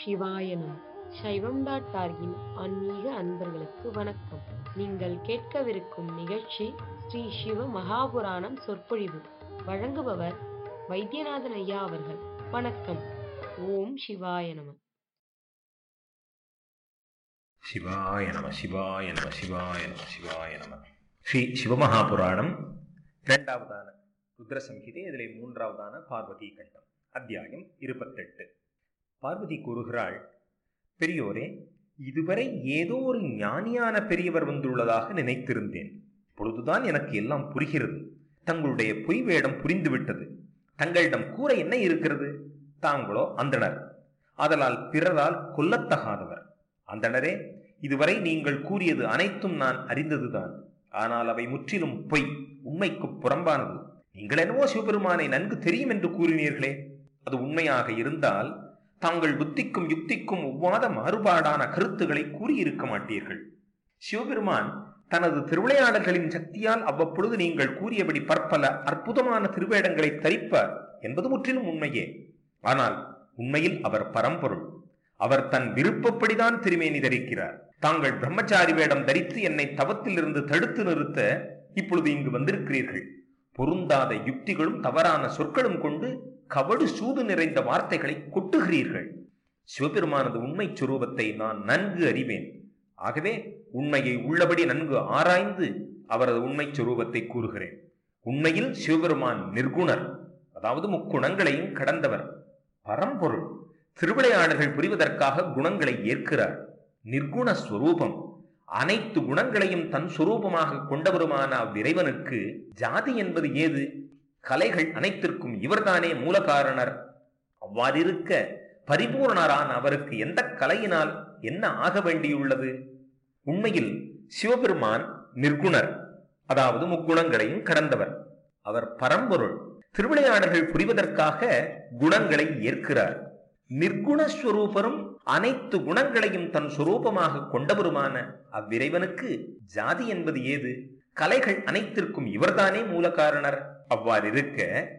சிவாய நம சைவம் டாட் டார்கின் ஆன்மீக அன்பர்களுக்கு வணக்கம் நீங்கள் கேட்கவிருக்கும் நிகழ்ச்சி ஸ்ரீ சிவ மகாபுராணம் சொற்பொழிவு வழங்குபவர் வைத்தியநாதன் ஐயா அவர்கள் வணக்கம் ஓம் சிவாய நம சிவாய நம சிவாய நம சிவாய நம சிவாய நம ஸ்ரீ சிவமகாபுராணம் இரண்டாவதான ருத்ர சம்ஹிதை இதிலே மூன்றாவதான பார்வதி கண்டம் அத்தியாயம் இருபத்தெட்டு பார்வதி கூறுகிறாள் பெரியோரே இதுவரை ஏதோ ஒரு ஞானியான பெரியவர் வந்துள்ளதாக நினைத்திருந்தேன் பொழுதுதான் எனக்கு எல்லாம் புரிகிறது தங்களுடைய பொய் வேடம் புரிந்துவிட்டது தங்களிடம் கூற என்ன இருக்கிறது தாங்களோ அந்தணர் அதலால் பிறரால் கொல்லத்தகாதவர் அந்தணரே இதுவரை நீங்கள் கூறியது அனைத்தும் நான் அறிந்ததுதான் ஆனால் அவை முற்றிலும் பொய் உண்மைக்கு புறம்பானது நீங்கள் என்னவோ சிவபெருமானை நன்கு தெரியும் என்று கூறினீர்களே அது உண்மையாக இருந்தால் தாங்கள் புத்திக்கும் யுக்திக்கும் ஒவ்வாத மாறுபாடான கருத்துக்களை கூறியிருக்க மாட்டீர்கள் சிவபெருமான் தனது திருவிளையாடல்களின் சக்தியால் அவ்வப்பொழுது நீங்கள் கூறியபடி பற்பல அற்புதமான திருவேடங்களை தரிப்பார் என்பது முற்றிலும் உண்மையே ஆனால் உண்மையில் அவர் பரம்பொருள் அவர் தன் விருப்பப்படிதான் திருமேனி தரிக்கிறார் தாங்கள் பிரம்மச்சாரி வேடம் தரித்து என்னை தவத்திலிருந்து தடுத்து நிறுத்த இப்பொழுது இங்கு வந்திருக்கிறீர்கள் பொருந்தாத யுக்திகளும் தவறான சொற்களும் கொண்டு கவடு சூது நிறைந்த வார்த்தைகளை கொட்டுகிறீர்கள் சிவபெருமானது உண்மை சுரூபத்தை நான் நன்கு அறிவேன் ஆகவே உண்மையை உள்ளபடி நன்கு ஆராய்ந்து அவரது உண்மை சுரூபத்தை கூறுகிறேன் உண்மையில் சிவபெருமான் நிர்குணர் அதாவது முக்குணங்களையும் கடந்தவர் பரம்பொருள் திருவிளையாடல்கள் புரிவதற்காக குணங்களை ஏற்கிறார் நிர்குண ஸ்வரூபம் அனைத்து குணங்களையும் தன் சுரூபமாக கொண்டவருமான அவ்விறைவனுக்கு ஜாதி என்பது ஏது கலைகள் அனைத்திற்கும் இவர்தானே மூல காரணர் அவ்வாறிருக்க பரிபூர்ணரான அவருக்கு எந்த கலையினால் என்ன ஆக வேண்டியுள்ளது உண்மையில் சிவபெருமான் நிர்குணர் அதாவது முக்குணங்களையும் கடந்தவர் அவர் பரம்பொருள் திருவிளையாடல்கள் புரிவதற்காக குணங்களை ஏற்கிறார் நிர்குணஸ்வரூபரும் அனைத்து குணங்களையும் தன் சுரூபமாக கொண்டவருமான அவ்விறைவனுக்கு ஜாதி என்பது ஏது கலைகள் அனைத்திற்கும் இவர்தானே மூல காரணர் அவ்வாறு இருக்க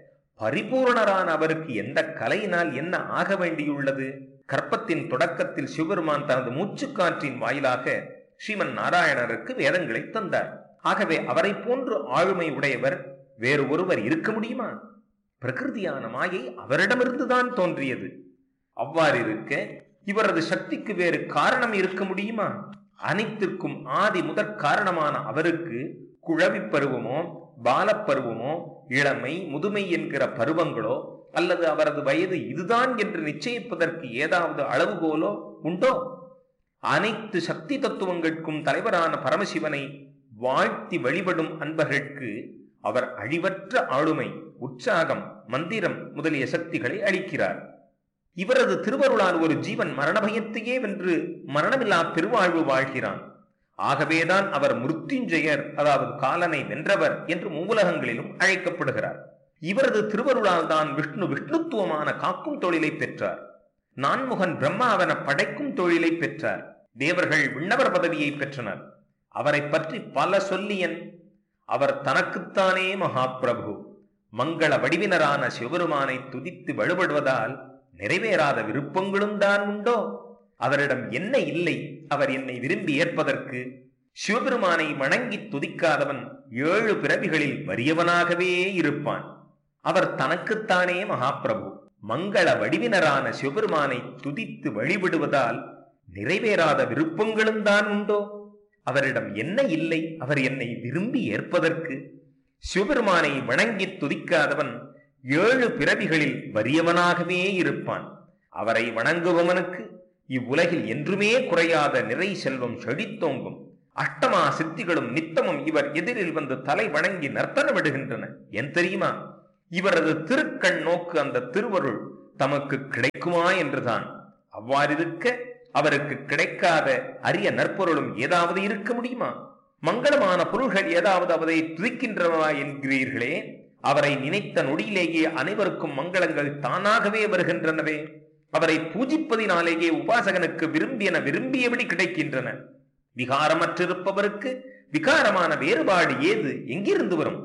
பரிபூர்ணரான அவருக்கு எந்த கலையினால் என்ன ஆக வேண்டியுள்ளது கற்பத்தின் தொடக்கத்தில் சிவபெருமான் தனது மூச்சுக்காற்றின் வாயிலாக ஸ்ரீமன் நாராயணருக்கு வேதங்களை தந்தார் ஆகவே அவரை போன்று ஆளுமை உடையவர் வேறு ஒருவர் இருக்க முடியுமா பிரகிருதியான மாயை அவரிடமிருந்துதான் தோன்றியது அவ்வாறு இருக்க இவரது சக்திக்கு வேறு காரணம் இருக்க முடியுமா அனைத்திற்கும் ஆதி முதற் காரணமான அவருக்கு குழவி பருவமோ பாலப்பருவமோ இளமை முதுமை என்கிற பருவங்களோ அல்லது அவரது வயது இதுதான் என்று நிச்சயிப்பதற்கு ஏதாவது அளவுகோலோ உண்டோ அனைத்து சக்தி தத்துவங்களுக்கும் தலைவரான பரமசிவனை வாழ்த்தி வழிபடும் அன்பர்களுக்கு அவர் அழிவற்ற ஆளுமை உற்சாகம் மந்திரம் முதலிய சக்திகளை அளிக்கிறார் இவரது திருவருளால் ஒரு ஜீவன் மரண பயத்தையே வென்று மரணமில்லா பெருவாழ்வு வாழ்கிறான் ஆகவேதான் அவர் மிருத்யுஞ்செயர் அதாவது காலனை வென்றவர் என்று மூவுலகங்களிலும் அழைக்கப்படுகிறார் இவரது திருவருளால் தான் விஷ்ணு விஷ்ணுத்துவமான காக்கும் தொழிலை பெற்றார் நான்முகன் பிரம்மாவன படைக்கும் தொழிலை பெற்றார் தேவர்கள் விண்ணவர் பதவியை பெற்றனர் அவரை பற்றி பல சொல்லியன் அவர் தனக்குத்தானே மகாபிரபு மங்கள வடிவினரான சிவபெருமானை துதித்து வழிபடுவதால் நிறைவேறாத விருப்பங்களும் தான் உண்டோ அவரிடம் என்ன இல்லை அவர் என்னை விரும்பி ஏற்பதற்கு சிவபெருமானை வணங்கி துதிக்காதவன் ஏழு பிறவிகளில் வறியவனாகவே இருப்பான் அவர் தனக்குத்தானே மகாபிரபு மங்கள வடிவினரான சிவபெருமானை துதித்து வழிபடுவதால் நிறைவேறாத விருப்பங்களும் தான் உண்டோ அவரிடம் என்ன இல்லை அவர் என்னை விரும்பி ஏற்பதற்கு சிவபெருமானை வணங்கி துதிக்காதவன் ஏழு பிறவிகளில் வறியவனாகவே இருப்பான் அவரை வணங்குபவனுக்கு இவ்வுலகில் என்றுமே குறையாத நிறை செல்வம் செழித்தோங்கும் அஷ்டமா சித்திகளும் நித்தமும் இவர் எதிரில் வந்து தலை வணங்கி நர்த்தனமிடுகின்றன என் தெரியுமா இவரது திருக்கண் நோக்கு அந்த திருவருள் தமக்கு கிடைக்குமா என்றுதான் அவ்வாறிருக்க அவருக்கு கிடைக்காத அரிய நற்பொருளும் ஏதாவது இருக்க முடியுமா மங்களமான பொருள்கள் ஏதாவது அவரை துதிக்கின்றனவா என்கிறீர்களே அவரை நினைத்த நொடியிலேயே அனைவருக்கும் மங்களங்கள் தானாகவே வருகின்றனவே அவரை பூஜிப்பதினாலேயே உபாசகனுக்கு விரும்பியன விரும்பியபடி கிடைக்கின்றன விகாரமற்றிருப்பவருக்கு விகாரமான வேறுபாடு ஏது எங்கிருந்து வரும்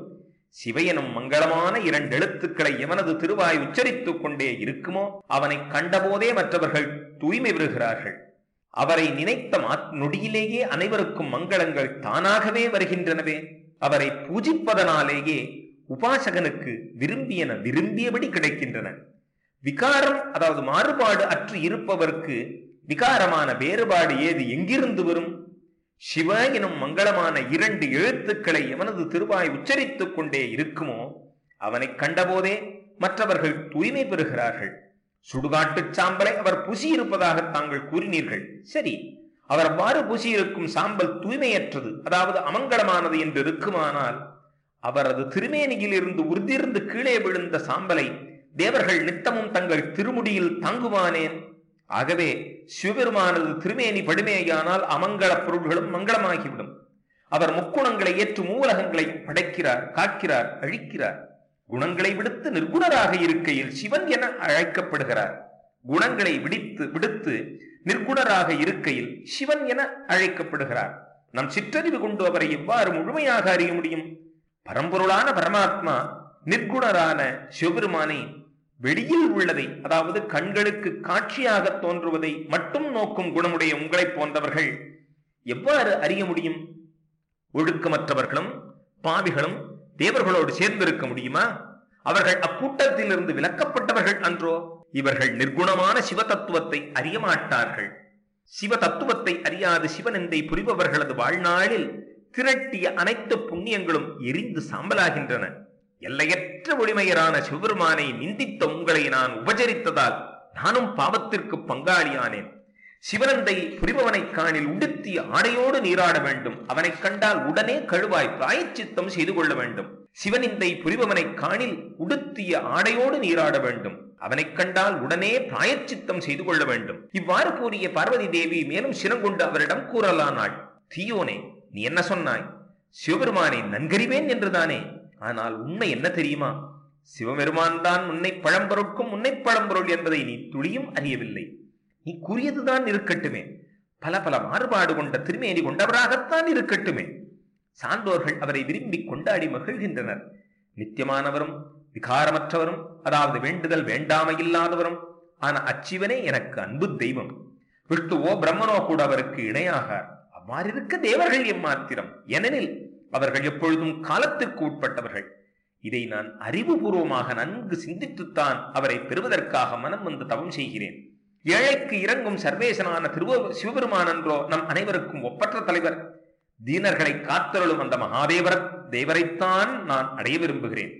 சிவையனும் மங்களமான இரண்டு எழுத்துக்களை எவனது திருவாய் உச்சரித்துக் கொண்டே இருக்குமோ அவனை கண்டபோதே மற்றவர்கள் தூய்மை பெறுகிறார்கள் அவரை நினைத்த மாத் நொடியிலேயே அனைவருக்கும் மங்களங்கள் தானாகவே வருகின்றனவே அவரை பூஜிப்பதனாலேயே உபாசகனுக்கு விரும்பியன விரும்பியபடி கிடைக்கின்றன விகாரம் அதாவது மாறுபாடு அற்று இருப்பவருக்கு விகாரமான வேறுபாடு ஏது எங்கிருந்து வரும் சிவ எனும் மங்களமான இரண்டு எழுத்துக்களை எவனது திருவாய் உச்சரித்துக் கொண்டே இருக்குமோ அவனை கண்டபோதே மற்றவர்கள் தூய்மை பெறுகிறார்கள் சுடுகாட்டுச் சாம்பலை அவர் பூசியிருப்பதாக தாங்கள் கூறினீர்கள் சரி அவர் அவ்வாறு பூசியிருக்கும் சாம்பல் தூய்மையற்றது அதாவது அமங்கலமானது என்று இருக்குமானால் அவரது திருமேனியில் இருந்து உறுதியிருந்து கீழே விழுந்த சாம்பலை தேவர்கள் நித்தமும் தங்கள் திருமுடியில் தாங்குவானேன் ஆகவே சிவபெருமானது திருமேனி படுமேயானால் அமங்கல பொருள்களும் மங்களமாகிவிடும் அவர் முக்குணங்களை ஏற்று மூலகங்களை படைக்கிறார் காக்கிறார் அழிக்கிறார் குணங்களை விடுத்து நிர்குணராக இருக்கையில் சிவன் என அழைக்கப்படுகிறார் குணங்களை விடித்து விடுத்து நிர்குணராக இருக்கையில் சிவன் என அழைக்கப்படுகிறார் நம் சிற்றறிவு கொண்டு அவரை எவ்வாறு முழுமையாக அறிய முடியும் பரம்பொருளான பரமாத்மா நிர்குணரான சிவபெருமானை வெளியில் உள்ளதை அதாவது கண்களுக்கு காட்சியாக தோன்றுவதை மட்டும் நோக்கும் குணமுடைய உங்களைப் போன்றவர்கள் எவ்வாறு அறிய முடியும் ஒழுக்கமற்றவர்களும் பாவிகளும் தேவர்களோடு சேர்ந்திருக்க முடியுமா அவர்கள் அக்கூட்டத்திலிருந்து விலக்கப்பட்டவர்கள் அன்றோ இவர்கள் நிர்குணமான சிவ தத்துவத்தை அறிய மாட்டார்கள் சிவ தத்துவத்தை அறியாது சிவனெந்தை புரிபவர்களது வாழ்நாளில் திரட்டிய அனைத்து புண்ணியங்களும் எரிந்து சாம்பலாகின்றன எல்லையற்ற ஒளிமையரான சிவபெருமானை நிந்தித்த உங்களை நான் உபச்சரித்ததால் நானும் பாவத்திற்கு பங்காளியானேன் சிவனந்தை புரிபவனை காணில் உடுத்திய ஆடையோடு நீராட வேண்டும் அவனை கண்டால் உடனே கழுவாய் பிராயச்சித்தம் செய்து கொள்ள வேண்டும் சிவனிந்தை புரிபவனை காணில் உடுத்திய ஆடையோடு நீராட வேண்டும் அவனை கண்டால் உடனே பிராயச்சித்தம் செய்து கொள்ள வேண்டும் இவ்வாறு கூறிய பார்வதி தேவி மேலும் சினங்கொண்டு அவரிடம் கூறலானாள் தீயோனே நீ என்ன சொன்னாய் சிவபெருமானை நன்கறிவேன் என்றுதானே ஆனால் உண்மை என்ன தெரியுமா சிவபெருமான் தான் உன்னை பழம்பொருட்கும் உன்னை பழம்பொருள் என்பதை நீ துளியும் அறியவில்லை நீ கூறியதுதான் இருக்கட்டுமே பல பல மாறுபாடு கொண்ட திருமேனி கொண்டவராகத்தான் இருக்கட்டுமே சான்றோர்கள் அவரை விரும்பி கொண்டாடி மகிழ்கின்றனர் நித்தியமானவரும் விகாரமற்றவரும் அதாவது வேண்டுதல் வேண்டாமையில்லாதவரும் ஆன அச்சிவனே எனக்கு அன்பு தெய்வம் விஷ்ணுவோ பிரம்மனோ கூட அவருக்கு இணையாகார் அவ்வாறிருக்க தேவர்கள் எம்மாத்திரம் ஏனெனில் அவர்கள் எப்பொழுதும் காலத்திற்கு உட்பட்டவர்கள் இதை நான் அறிவுபூர்வமாக நன்கு சிந்தித்துத்தான் அவரை பெறுவதற்காக மனம் வந்து தவம் செய்கிறேன் ஏழைக்கு இறங்கும் சர்வேசனான திருவ சிவபெருமான் என்றோ நம் அனைவருக்கும் ஒப்பற்ற தலைவர் தீனர்களை காத்தருளும் அந்த மகாதேவர தேவரைத்தான் நான் அடைய விரும்புகிறேன்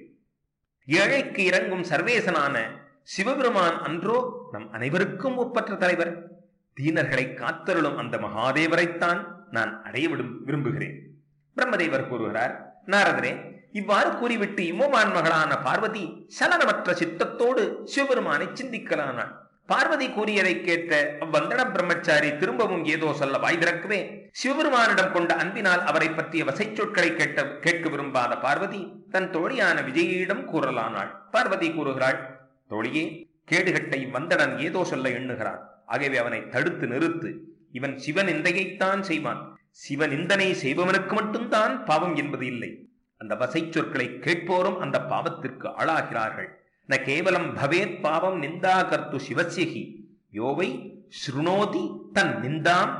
ஏழைக்கு இறங்கும் சர்வேசனான சிவபெருமான் அன்றோ நம் அனைவருக்கும் ஒப்பற்ற தலைவர் தீனர்களை காத்தருளும் அந்த மகாதேவரைத்தான் நான் அடைய விடும் விரும்புகிறேன் பிரம்மதேவர் கூறுகிறார் நாரதரே இவ்வாறு கூறிவிட்டு இம்மோமான் மகளான பார்வதி சலனமற்ற சித்தத்தோடு சிவபெருமானை சிந்திக்கலானாள் பார்வதி கூறியதை கேட்ட அவ்வந்தன பிரம்மச்சாரி திரும்பவும் ஏதோ சொல்ல வாய் திறக்கவே சிவபெருமானிடம் கொண்ட அன்பினால் அவரை பற்றிய வசை சொற்களை கேட்ட கேட்க விரும்பாத பார்வதி தன் தோழியான விஜயிடம் கூறலானாள் பார்வதி கூறுகிறாள் தோழியே கேடுகட்ட இவ்வந்தடன் ஏதோ சொல்ல எண்ணுகிறான் ஆகவே அவனை தடுத்து நிறுத்து இவன் சிவநிந்தையைத்தான் செய்வான் சிவநிந்தனை செய்பவனுக்கு மட்டும்தான் பாவம் என்பது இல்லை அந்த வசை சொற்களை கேட்போரும் அந்த பாவத்திற்கு ஆளாகிறார்கள் ந கேவலம் பவேத் பாவம் நிந்தா கர்த்து சிவசியகி யோவை ஸ்ருணோதி தன் நிந்தாம்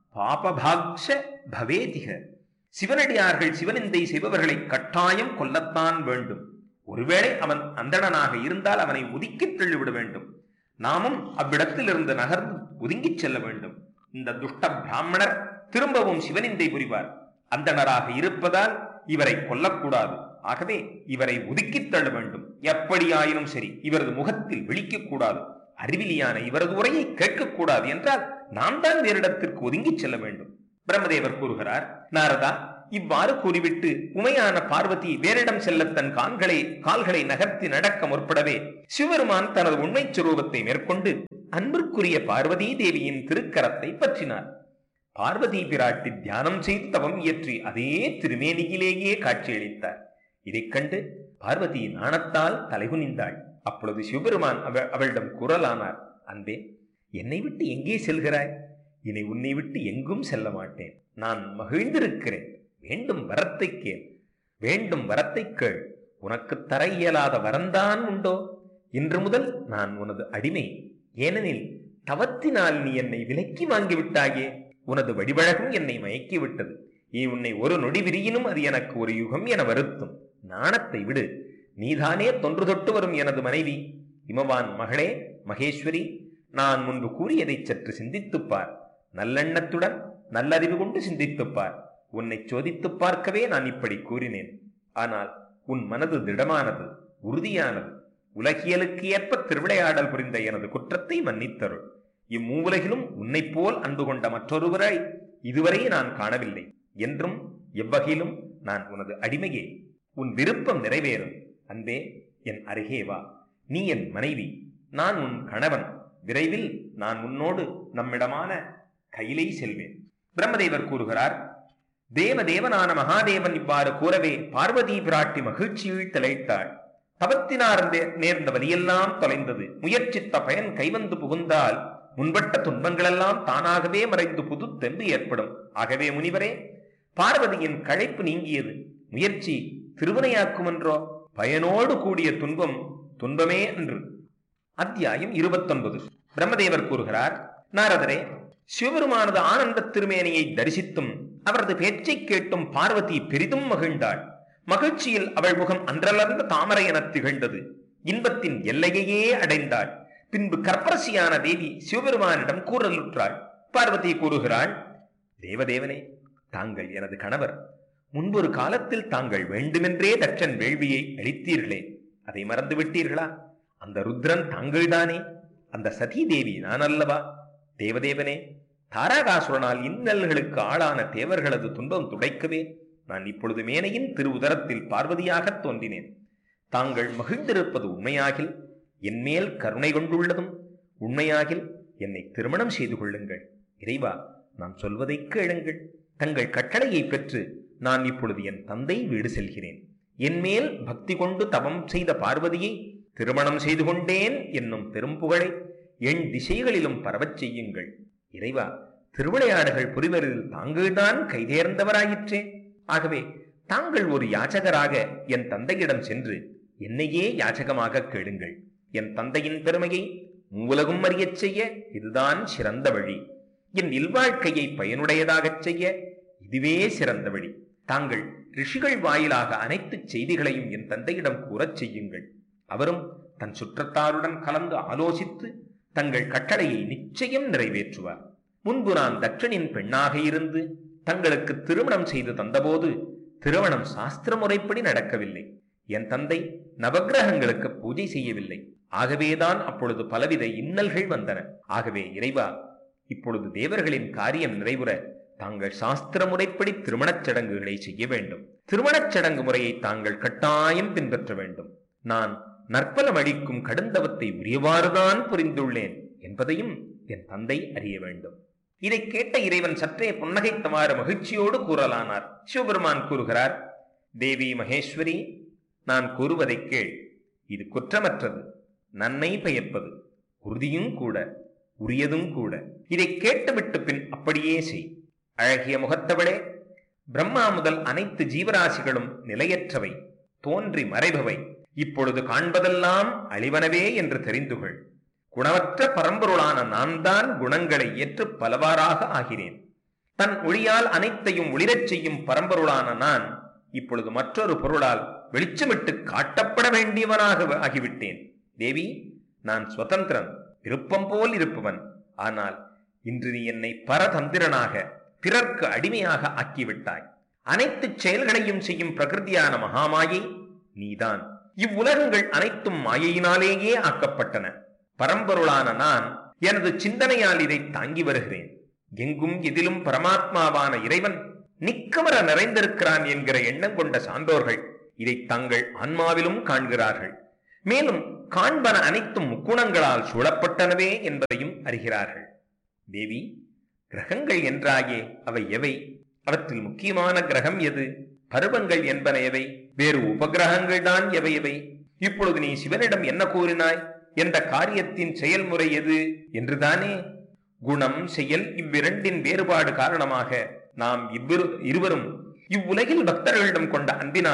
பாபபாக்ஷ பவேதிக சிவனடியார்கள் சிவனிந்தை செய்பவர்களை கட்டாயம் கொல்லத்தான் வேண்டும் ஒருவேளை அவன் அந்தணனாக இருந்தால் அவனை ஒதுக்கித் தள்ளிவிட வேண்டும் நாமும் அவ்விடத்திலிருந்து நகர்ந்து ஒதுங்கிச் செல்ல வேண்டும் இந்த துஷ்ட பிராமணர் திரும்பவும் சிவனிந்தை புரிவார் அந்தணராக இருப்பதால் இவரை கொல்லக்கூடாது ஆகவே இவரை ஒதுக்கித் தள்ள வேண்டும் எப்படியாயினும் சரி இவரது முகத்தில் விழிக்கக்கூடாது அறிவிலியான இவரது உரையை கேட்கக்கூடாது என்றால் நாம் தான் வேறிடத்திற்கு ஒதுங்கிச் செல்ல வேண்டும் பிரம்மதேவர் கூறுகிறார் நாரதா இவ்வாறு கூறிவிட்டு உமையான பார்வதி வேறிடம் செல்ல தன் கால்களை கால்களை நகர்த்தி நடக்க முற்படவே சிவபெருமான் தனது உண்மைச் சுரூபத்தை மேற்கொண்டு அன்பிற்குரிய பார்வதி தேவியின் திருக்கரத்தை பற்றினார் பார்வதி பிராட்டி தியானம் செய்து தவம் இயற்றி அதே திருமேனியிலேயே காட்சியளித்தார் இதைக் கண்டு பார்வதி நாணத்தால் தலைகுனிந்தாள் அப்பொழுது சிவபெருமான் அவ அவளிடம் குரலானார் அன்பே என்னை விட்டு எங்கே செல்கிறாய் இனி உன்னை விட்டு எங்கும் செல்ல மாட்டேன் நான் மகிழ்ந்திருக்கிறேன் வேண்டும் வரத்தை கேள் வேண்டும் வரத்தை கேள் உனக்கு தர இயலாத வரந்தான் உண்டோ இன்று முதல் நான் உனது அடிமை ஏனெனில் தவத்தினால் நீ என்னை விலக்கி வாங்கி விட்டாயே உனது வடிவழகும் என்னை மயக்கி விட்டது நீ உன்னை ஒரு நொடி விரியினும் அது எனக்கு ஒரு யுகம் என வருத்தும் நாணத்தை விடு நீதானே தொன்று தொட்டு வரும் எனது மனைவி இமவான் மகளே மகேஸ்வரி நான் முன்பு கூறியதை சற்று சிந்தித்துப் பார் நல்லெண்ணத்துடன் நல்லறிவு கொண்டு சிந்தித்துப் பார் உன்னை சோதித்துப் பார்க்கவே நான் இப்படி கூறினேன் ஆனால் உன் மனது திடமானது உறுதியானது உலகியலுக்கு ஏற்ப திருவிளையாடல் புரிந்த எனது குற்றத்தை மன்னித்தருள் இம்மூவுலகிலும் உன்னைப் போல் அன்பு கொண்ட மற்றொருவரை இதுவரை நான் காணவில்லை என்றும் எவ்வகையிலும் நான் உனது அடிமையே உன் விருப்பம் நிறைவேறும் அன்பே என் அருகே வா நீ என் மனைவி நான் உன் கணவன் விரைவில் நான் உன்னோடு நம்மிடமான கையிலை செல்வேன் பிரம்மதேவர் கூறுகிறார் தேவதேவனான மகாதேவன் இவ்வாறு கூறவே பார்வதி பிராட்டி மகிழ்ச்சியில் திளைத்தாள் தவத்தினார் நே- நேர்ந்த வலியெல்லாம் தொலைந்தது முயற்சித்த பயன் கைவந்து புகுந்தால் முன்பட்ட துன்பங்களெல்லாம் தானாகவே மறைந்து புது தெம்பு ஏற்படும் ஆகவே முனிவரே பார்வதியின் களைப்பு நீங்கியது முயற்சி திருவினையாக்குமென்றோ பயனோடு கூடிய துன்பம் துன்பமே அன்று அத்தியாயம் இருபத்தொன்பது பிரம்மதேவர் கூறுகிறார் நாரதரே சிவபெருமானது ஆனந்த திருமேனியை தரிசித்தும் அவரது பேச்சைக் கேட்டும் பார்வதி பெரிதும் மகிழ்ந்தாள் மகிழ்ச்சியில் அவள் முகம் அன்றலர்ந்த தாமரை எனத் திகழ்ந்தது இன்பத்தின் எல்லையையே அடைந்தாள் பின்பு கற்பரசியான தேவி சிவபெருமானிடம் கூறலுற்றாள் பார்வதி கூறுகிறாள் தேவதேவனே தாங்கள் எனது கணவர் முன்பொரு காலத்தில் தாங்கள் வேண்டுமென்றே தட்சன் வேள்வியை அளித்தீர்களே அதை மறந்து விட்டீர்களா அந்த ருத்ரன் தாங்கள்தானே அந்த சதி தேவி நான் அல்லவா தேவதேவனே தாராகாசுரனால் இன்னல்களுக்கு ஆளான தேவர்களது துன்பம் துடைக்கவே நான் இப்பொழுது மேனையின் திரு உதரத்தில் பார்வதியாகத் தோன்றினேன் தாங்கள் மகிழ்ந்திருப்பது உண்மையாகில் என்மேல் கருணை கொண்டுள்ளதும் உண்மையாகில் என்னை திருமணம் செய்து கொள்ளுங்கள் இறைவா நான் சொல்வதை கேளுங்கள் தங்கள் கட்டளையை பெற்று நான் இப்பொழுது என் தந்தை வீடு செல்கிறேன் என்மேல் பக்தி கொண்டு தவம் செய்த பார்வதியை திருமணம் செய்து கொண்டேன் என்னும் பெரும் புகழை என் திசைகளிலும் பரவச் செய்யுங்கள் இறைவா திருவிளையாடுகள் புரிவரில் தாங்கள்தான் கைதேர்ந்தவராயிற்றே ஆகவே தாங்கள் ஒரு யாச்சகராக என் தந்தையிடம் சென்று என்னையே யாச்சகமாக கேளுங்கள் என் தந்தையின் பெருமையை மூலகும் அறியச் செய்ய இதுதான் சிறந்த வழி என் இல்வாழ்க்கையை பயனுடையதாகச் செய்ய இதுவே சிறந்த வழி தாங்கள் ரிஷிகள் வாயிலாக அனைத்து செய்திகளையும் என் தந்தையிடம் கூறச் செய்யுங்கள் அவரும் தன் சுற்றத்தாருடன் கலந்து ஆலோசித்து தங்கள் கட்டளையை நிச்சயம் நிறைவேற்றுவார் முன்பு நான் தட்சனின் பெண்ணாக இருந்து தங்களுக்கு திருமணம் செய்து தந்தபோது திருமணம் சாஸ்திர முறைப்படி நடக்கவில்லை என் தந்தை நவக்கிரகங்களுக்கு பூஜை செய்யவில்லை ஆகவேதான் அப்பொழுது பலவித இன்னல்கள் வந்தன ஆகவே இறைவா இப்பொழுது தேவர்களின் காரியம் நிறைவுற தாங்கள் சாஸ்திர முறைப்படி திருமணச் சடங்குகளை செய்ய வேண்டும் திருமணச் சடங்கு முறையை தாங்கள் கட்டாயம் பின்பற்ற வேண்டும் நான் நற்பலம் அளிக்கும் கடுந்தவத்தை உரியவாறுதான் புரிந்துள்ளேன் என்பதையும் என் தந்தை அறிய வேண்டும் இதை கேட்ட இறைவன் சற்றே புன்னகைத்தவாறு மகிழ்ச்சியோடு கூறலானார் சிவபெருமான் கூறுகிறார் தேவி மகேஸ்வரி நான் கூறுவதை கேள் இது குற்றமற்றது நன்மை பயப்பது உறுதியும் கூட உரியதும் கூட இதை கேட்டுவிட்டு பின் அப்படியே செய் அழகிய முகத்தவளே பிரம்மா முதல் அனைத்து ஜீவராசிகளும் நிலையற்றவை தோன்றி மறைபவை இப்பொழுது காண்பதெல்லாம் அழிவனவே என்று தெரிந்து கொள் குணமற்ற பரம்பொருளான நான் தான் குணங்களை ஏற்று பலவாறாக ஆகிறேன் தன் ஒளியால் அனைத்தையும் ஒளிரச் செய்யும் பரம்பொருளான நான் இப்பொழுது மற்றொரு பொருளால் வெளிச்சமிட்டு காட்டப்பட வேண்டியவனாக ஆகிவிட்டேன் தேவி நான் சுதந்திரன் விருப்பம் போல் இருப்பவன் ஆனால் இன்று நீ என்னை பரதந்திரனாக பிறர்க்கு அடிமையாக ஆக்கிவிட்டாய் அனைத்து செயல்களையும் செய்யும் பிரகிருதியான மகாமாயை நீதான் இவ்வுலகங்கள் அனைத்தும் மாயையினாலேயே ஆக்கப்பட்டன பரம்பொருளான நான் எனது சிந்தனையால் இதை தாங்கி வருகிறேன் எங்கும் எதிலும் பரமாத்மாவான இறைவன் நிக்கமர நிறைந்திருக்கிறான் என்கிற எண்ணம் கொண்ட சான்றோர்கள் இதை தங்கள் ஆன்மாவிலும் காண்கிறார்கள் மேலும் காண்பன அனைத்தும் முக்குணங்களால் சூழப்பட்டனவே என்பதையும் அறிகிறார்கள் தேவி கிரகங்கள் என்றாயே அவை எவை அவற்றில் முக்கியமான கிரகம் எது பருவங்கள் என்பன எவை வேறு உபகிரகங்கள் தான் எவை எவை இப்பொழுது நீ சிவனிடம் என்ன கூறினாய் என்ற காரியத்தின் செயல்முறை எது என்றுதானே குணம் செயல் இவ்விரண்டின் வேறுபாடு காரணமாக நாம் இவ்விரு இருவரும் இவ்வுலகில் பக்தர்களிடம் கொண்ட அன்பினால்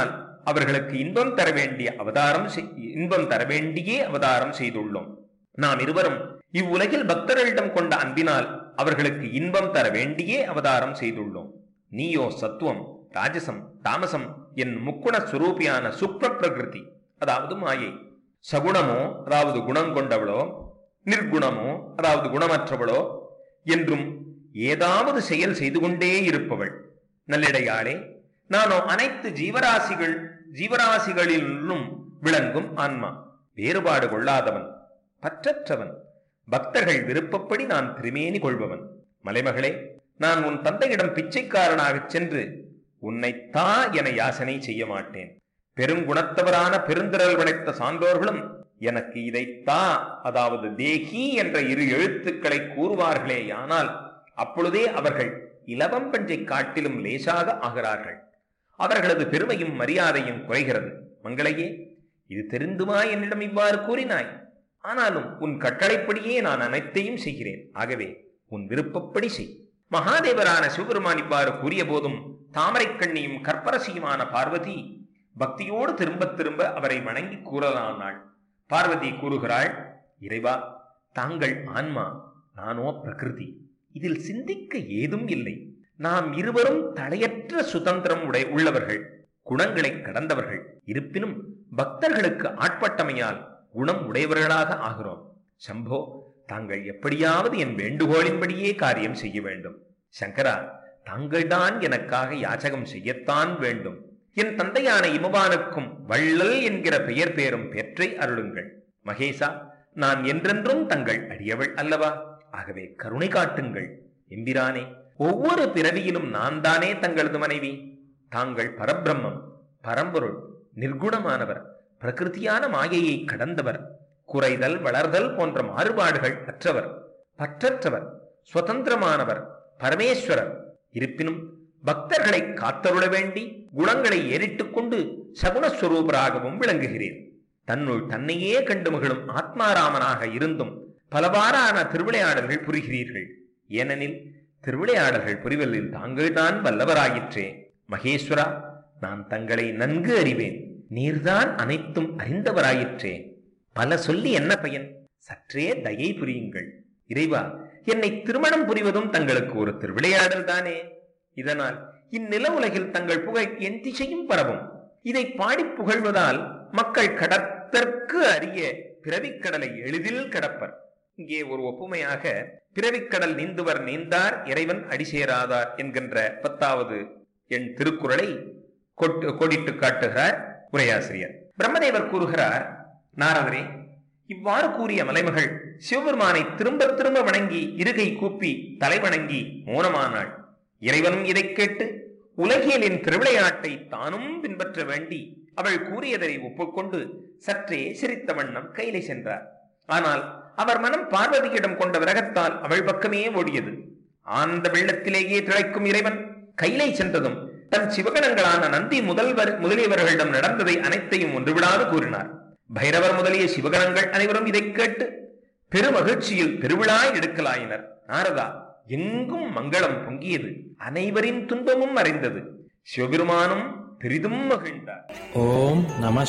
அவர்களுக்கு இன்பம் தர வேண்டிய அவதாரம் செய்- இன்பம் தர வேண்டியே அவதாரம் செய்துள்ளோம் நாம் இருவரும் இவ்வுலகில் பக்தர்களிடம் கொண்ட அன்பினால் அவர்களுக்கு இன்பம் தர வேண்டியே அவதாரம் செய்துள்ளோம் நீயோ சத்துவம் ராஜசம் தாமசம் என் முக்குண சுரூபியான சுப்ர பிரகிருதி அதாவது மாயை சகுணமோ அதாவது குணம் கொண்டவளோ நிர்குணமோ அதாவது குணமற்றவளோ என்றும் ஏதாவது செயல் செய்து கொண்டே இருப்பவள் நல்லிடையாளே நானோ அனைத்து ஜீவராசிகள் ஜீவராசிகளிலும் விளங்கும் ஆன்மா வேறுபாடு கொள்ளாதவன் பற்றற்றவன் பக்தர்கள் விருப்பப்படி நான் திருமேனி கொள்பவன் மலைமகளே நான் உன் தந்தையிடம் பிச்சைக்காரனாகச் சென்று உன்னை தா என யாசனை செய்ய மாட்டேன் பெருங்குணத்தவரான பெருந்திரல் படைத்த சான்றோர்களும் எனக்கு இதை தா அதாவது தேகி என்ற இரு எழுத்துக்களை கூறுவார்களேயானால் அப்பொழுதே அவர்கள் இலவம் பஞ்சை காட்டிலும் லேசாக ஆகிறார்கள் அவர்களது பெருமையும் மரியாதையும் குறைகிறது மங்களையே இது தெரிந்துமா என்னிடம் இவ்வாறு கூறினாய் ஆனாலும் உன் கட்டளைப்படியே நான் அனைத்தையும் செய்கிறேன் ஆகவே உன் விருப்பப்படி செய் மகாதேவரான சிவபெருமான் இவ்வாறு கூறிய போதும் தாமரைக் கண்ணியும் கற்பரசியுமான பார்வதி பக்தியோடு திரும்ப திரும்ப அவரை வணங்கி கூறலானாள் பார்வதி கூறுகிறாள் இறைவா தாங்கள் ஆன்மா நானோ பிரகிருதி இதில் சிந்திக்க ஏதும் இல்லை நாம் இருவரும் தடையற்ற சுதந்திரம் உடை உள்ளவர்கள் குணங்களை கடந்தவர்கள் இருப்பினும் பக்தர்களுக்கு ஆட்பட்டமையால் குணம் உடையவர்களாக ஆகிறோம் சம்போ தாங்கள் எப்படியாவது என் வேண்டுகோளின்படியே காரியம் செய்ய வேண்டும் சங்கரா தாங்கள்தான் எனக்காக யாச்சகம் செய்யத்தான் வேண்டும் என் தந்தையான இமவானுக்கும் வள்ளல் என்கிற பெயர் பேரும் பெற்றை அருளுங்கள் மகேசா நான் என்றென்றும் தங்கள் அடியவள் அல்லவா ஆகவே கருணை காட்டுங்கள் எம்பிரானே ஒவ்வொரு பிறவியிலும் நான் தானே தங்களது மனைவி தாங்கள் பரபிரம்மம் பரம்பொருள் நிர்குணமானவர் பிரகிருதியான மாயையை கடந்தவர் குறைதல் வளர்தல் போன்ற மாறுபாடுகள் அற்றவர் பற்றற்றவர் சுதந்திரமானவர் பரமேஸ்வரர் இருப்பினும் பக்தர்களை காத்தருள வேண்டி குணங்களை ஏறிட்டுக் கொண்டு சகுணஸ்வரூபராகவும் விளங்குகிறேன் தன்னுள் தன்னையே கண்டு மகிழும் ஆத்மாராமனாக இருந்தும் பலவாறான திருவிளையாடல்கள் புரிகிறீர்கள் ஏனெனில் திருவிளையாடல்கள் புரிவதில் தாங்கள்தான் வல்லவராயிற்றே மகேஸ்வரா நான் தங்களை நன்கு அறிவேன் நீர்தான் அனைத்தும் அறிந்தவராயிற்றே பல சொல்லி என்ன பயன் சற்றே தயை புரியுங்கள் இறைவா என்னை திருமணம் புரிவதும் தங்களுக்கு ஒரு திருவிளையாடல் தானே இதனால் இந்நில உலகில் தங்கள் புகழ் என் திசையும் பரவும் இதை பாடி புகழ்வதால் மக்கள் கடத்தற்கு அறிய பிறவிக்கடலை எளிதில் கடப்பர் இங்கே ஒரு ஒப்புமையாக பிறவிக்கடல் நீந்துவர் நீந்தார் இறைவன் அடிசேராதார் என்கின்ற பத்தாவது என் திருக்குறளை கொட்டு கோடிட்டு காட்டுகிறார் உரையாசிரியர் பிரம்மதேவர் கூறுகிறார் நாரதரே இவ்வாறு கூறிய மலைமகள் சிவபெருமானை திரும்ப திரும்ப வணங்கி இருகை கூப்பி தலை வணங்கி மௌனமானாள் இறைவனும் இதைக் கேட்டு உலகியலின் திருவிளையாட்டை தானும் பின்பற்ற வேண்டி அவள் கூறியதை ஒப்புக்கொண்டு சற்றே சிரித்த வண்ணம் கையிலே சென்றார் ஆனால் அவர் மனம் பார்வதியிடம் கொண்ட விரகத்தால் அவள் பக்கமே ஓடியது ஆனந்த வெள்ளத்திலேயே திளைக்கும் இறைவன் கையிலை சென்றதும் தன் சிவகணங்களான நந்தி முதல்வர் முதலியவர்களிடம் நடந்ததை அனைத்தையும் ஒன்றுவிடாது கூறினார் பைரவர் முதலிய சிவகணங்கள் அனைவரும் இதைக் கேட்டு பெருமகிழ்ச்சியில் பெருவிழா எடுக்கலாயினர் நாரதா எங்கும் மங்களம் பொங்கியது அனைவரின் துன்பமும் மறைந்தது சிவபெருமானும் பெரிதும் மகிழ்ந்தார் ஓம் நம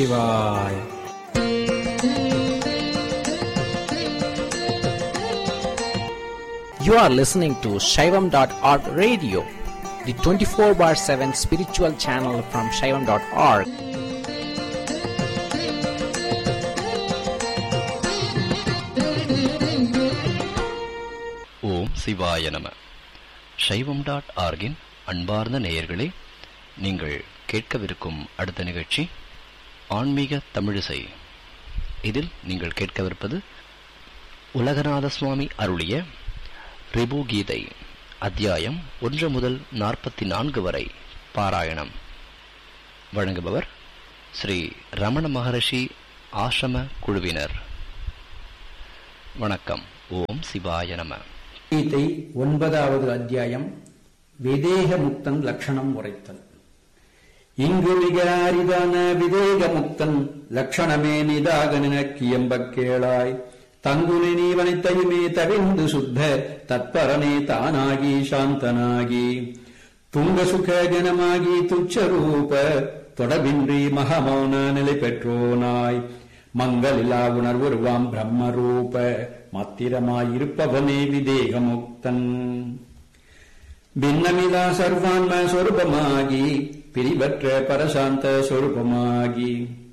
சிவாய் You are listening to Shaivam.org radio, the 24 bar 7 spiritual channel from Shaivam.org. ஓம் சிவாய நம சைவம் டாட் ஆர்கின் அன்பார்ந்த நேயர்களே நீங்கள் கேட்கவிருக்கும் அடுத்த நிகழ்ச்சி ஆன்மீக தமிழிசை இதில் நீங்கள் கேட்கவிருப்பது உலகநாத சுவாமி அருளிய ரிபு கீதை அத்தியாயம் ஒன்று முதல் நாற்பத்தி நான்கு வரை பாராயணம் வழங்குபவர் ஸ்ரீ ரமண மகரிஷி ஆசிரம குழுவினர் வணக்கம் ஓம் சிவாய நம கீதை ஒன்பதாவது அத்தியாயம் விதேக முக்தன் லட்சணம் உரைத்தல் இங்கு மிக அரிதான விதேக முக்தன் லட்சணமே நிதாக நினக்கியம்பக் கேளாய் தங்குனி நீவனைத்தையுமே தவிர்ந்து சுத்த தத்பரனே தானாகி சாந்தனாகி துங்க சுக ஜனமாகி துச்சரூப தொடர்பின்றி மகமௌன நிலை பெற்றோனாய் மங்களிலா உணர்வுருவாம் பிரம்மரூப மாத்திரமாயிருப்பவனே விதேகமுக்தன் ಭಿನ್ನಮಿದ ಸರ್ವಾನ್ಮ ಸ್ವರೂಪಮಾಗಿ ಪಿರಿಭಟ್ರ ಪರಶಾಂತ ಸ್ವರೂಪಮಾಗಿ